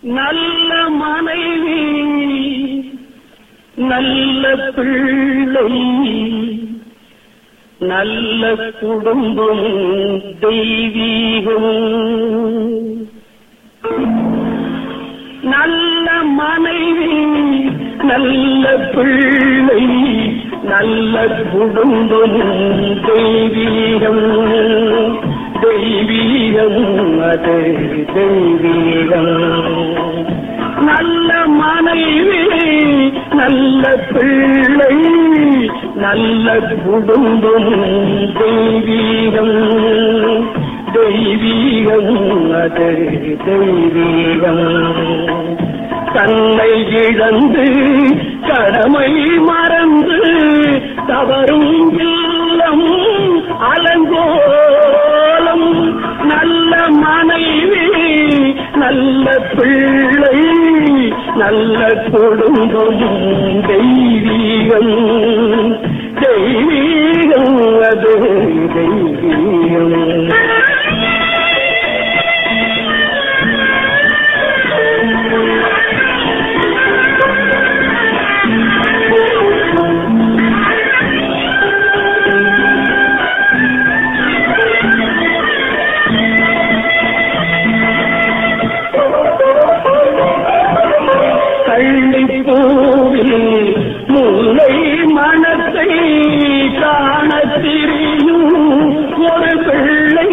நல்ல மனைவி நல்ல பிள்ளை நல்ல குடும்பம் தெய்வீகம் நல்ல மனைவி நல்ல பிள்ளை நல்ல குடும்பம் தெய்வீகம் தெய்வீகம் அது தெய்வீகம் நல்ல மனைவி நல்ல பிள்ளை நல்ல குடும்பம் தெய்வீகம் தெய்வீகம் அது தெய்வீகம் தன்னை இழந்து கடமை மறந்து தவறும் இல்லம் அலங்கோலம் நல்ல மனைவி நல்ல பிள்ளை நல்ல குடும்பம் தெய்வீகம் தெய்வீகம் அது தெய்வீகம் கள்ளிப்பூவில் முல்லை மனத்தை காணத் திரியும் ஒரு பிள்ளை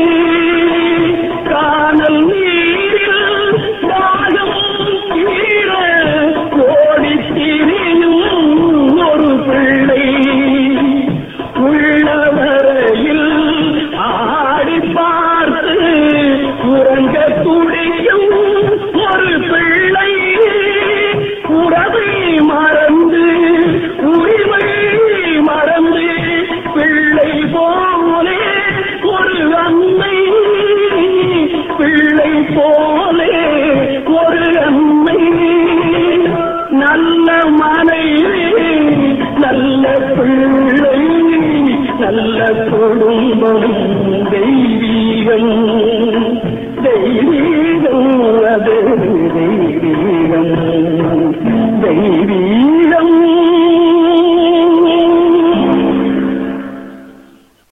காணல் நீரில் தாகம் தீர ஓடித் திரியும் ஒரு பிள்ளை உள்ளவரையில் ஆடி பார்த்து உறங்க துடியும் ஒரு பிள்ளை உறவை மறந்து உரிமை மறந்து பிள்ளை போலே ஒரு அன்னை பிள்ளை போலே ஒரு அன்னை நல்ல மனைவி நல்ல பிள்ளை நல்ல குடும்பம் தெய்வீகம் தெய்வீகம்